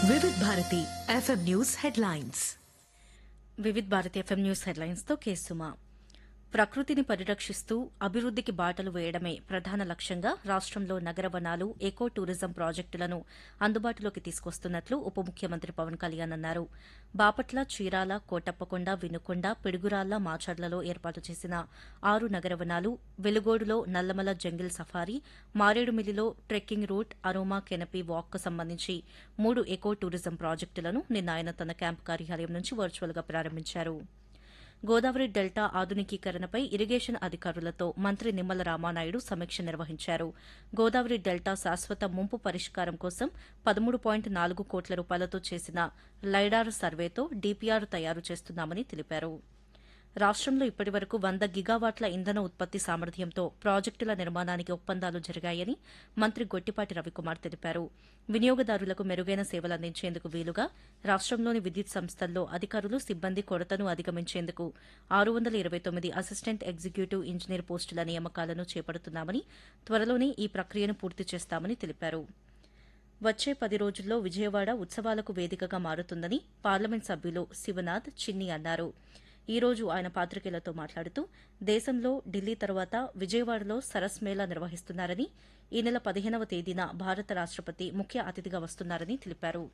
Vividh Bharati FM news headlines Vividh Bharati FM news headlines తో కేసుమా ప్రకృతిని పరిరక్షిస్తూ అభివృద్దికి బాటలు వేయడమే ప్రధాన లక్ష్యంగా రాష్టంలో నగర వనాలు ఎకో టూరిజం ప్రాజెక్టులను అందుబాటులోకి తీసుకొస్తున్నట్లు ఉప ముఖ్యమంత్రి పవన్ కళ్యాణ్ అన్నారు బాపట్ల చీరాల కోటప్పకొండ వినుకొండ పిడుగురాళ్ల మాచర్లలో ఏర్పాటు చేసిన ఆరు నగర వనాలు వెలుగోడులో నల్లమల జంగిల్ సఫారీ మారేడుమిల్లిలో ట్రెక్కింగ్ రూట్ అరోమా కెనపీ వాక్కు సంబంధించి మూడు ఎకో టూరిజం ప్రాజెక్టులను నిన్న ఆయన తన క్యాంపు కార్యాలయం నుంచి వర్చువల్ గా ప్రారంభించారు గోదావరి డెల్టా ఆధునికీకరణపై ఇరిగేషన్ అధికారులతో మంత్రి నిమ్మల రామానాయుడు సమీక్ష నిర్వహించారు గోదావరి డెల్టా శాశ్వత ముంపు పరిష్కారం కోసం పదమూడు పాయింట్ నాలుగు కోట్ల రూపాయలతో చేసిన లైడార్ సర్వేతో డీపీఆర్ తయారు చేస్తున్నామని తెలిపారు రాష్టంలో ఇప్పటివరకు వంద గిగావాట్ల ఇంధన ఉత్పత్తి సామర్థ్యంతో ప్రాజెక్టుల నిర్మాణానికి ఒప్పందాలు జరిగాయని మంత్రి గొట్టిపాటి రవికుమార్ తెలిపారు వినియోగదారులకు మెరుగైన సేవలు అందించేందుకు వీలుగా రాష్టంలోని విద్యుత్ సంస్థల్లో అధికారులు సిబ్బంది కొరతను అధిగమించేందుకు ఆరు వందల ఇరవై తొమ్మిది అసిస్టెంట్ ఎగ్జిక్యూటివ్ ఇంజనీర్ పోస్టుల నియామకాలను చేపడుతున్నామని త్వరలోనే ఈ ప్రక్రియను పూర్తి చేస్తామని తెలిపారు వచ్చే పది రోజుల్లో విజయవాడ ఉత్సవాలకు వేదికగా మారుతుందని పార్లమెంట్ సభ్యులు శివనాథ్ చిన్ని అన్నారు ఈ రోజు ఆయన పాత్రికేయులతో మాట్లాడుతూ దేశంలో ఢిల్లీ తర్వాత విజయవాడలో సరస్ మేళా నిర్వహిస్తున్నారని ఈ నెల పదిహేనవ తేదీన భారత రాష్టపతి ముఖ్య అతిథిగా వస్తున్నారని తెలిపారు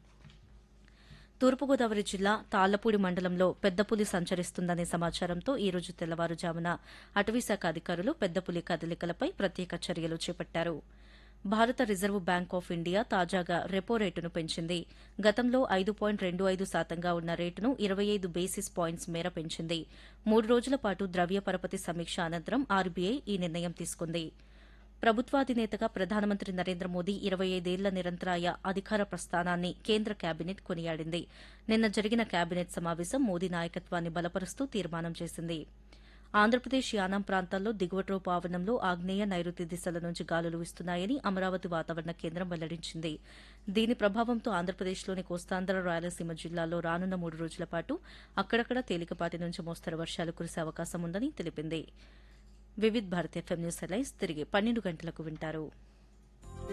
తూర్పుగోదావరి జిల్లా తాళ్లపూడి మండలంలో పెద్దపులి సంచరిస్తుందనే సమాచారంతో ఈ రోజు తెల్లవారుజామున అటవీశాఖ అధికారులు పెద్దపులి కదలికలపై ప్రత్యేక చర్యలు చేపట్టారు భారత రిజర్వ్ బ్యాంక్ ఆఫ్ ఇండియా తాజాగా రెపో రేటును పెంచింది గతంలో ఐదు పాయింట్ రెండు ఐదు శాతంగా ఉన్న రేటును ఇరవై ఐదు బేసిస్ పాయింట్స్ మేర పెంచింది మూడు రోజుల పాటు ద్రవ్య పరపతి సమీక్ష అనంతరం ఆర్బీఐ ఈ నిర్ణయం తీసుకుంది ప్రభుత్వాధినేతగా ప్రధానమంత్రి నరేంద్ర మోదీ ఇరవై ఐదేళ్ల నిరంతరాయ అధికార ప్రస్థానాన్ని కేంద్ర కేబినెట్ కొనియాడింది నిన్న జరిగిన కేబినెట్ సమావేశం మోదీ నాయకత్వాన్ని బలపరుస్తూ తీర్మానం చేసింది ఆంధ్రప్రదేశ్ యానాం ప్రాంతాల్లో దిగువటి ఆవరణంలో ఆగ్నేయ నైరుతి దిశల నుంచి గాలులు వీస్తున్నాయని అమరావతి వాతావరణ కేంద్రం వెల్లడించింది దీని ప్రభావంతో ఆంధ్రప్రదేశ్లోని కోస్తాంధ్ర రాయలసీమ జిల్లాల్లో రానున్న మూడు రోజుల పాటు అక్కడక్కడ తేలికపాటి నుంచి మోస్తరు వర్షాలు కురిసే అవకాశం ఉందని తెలిపింది Vividh Bharat FM news headlines తిరిగి పన్నెండు గంటలకు వింటారు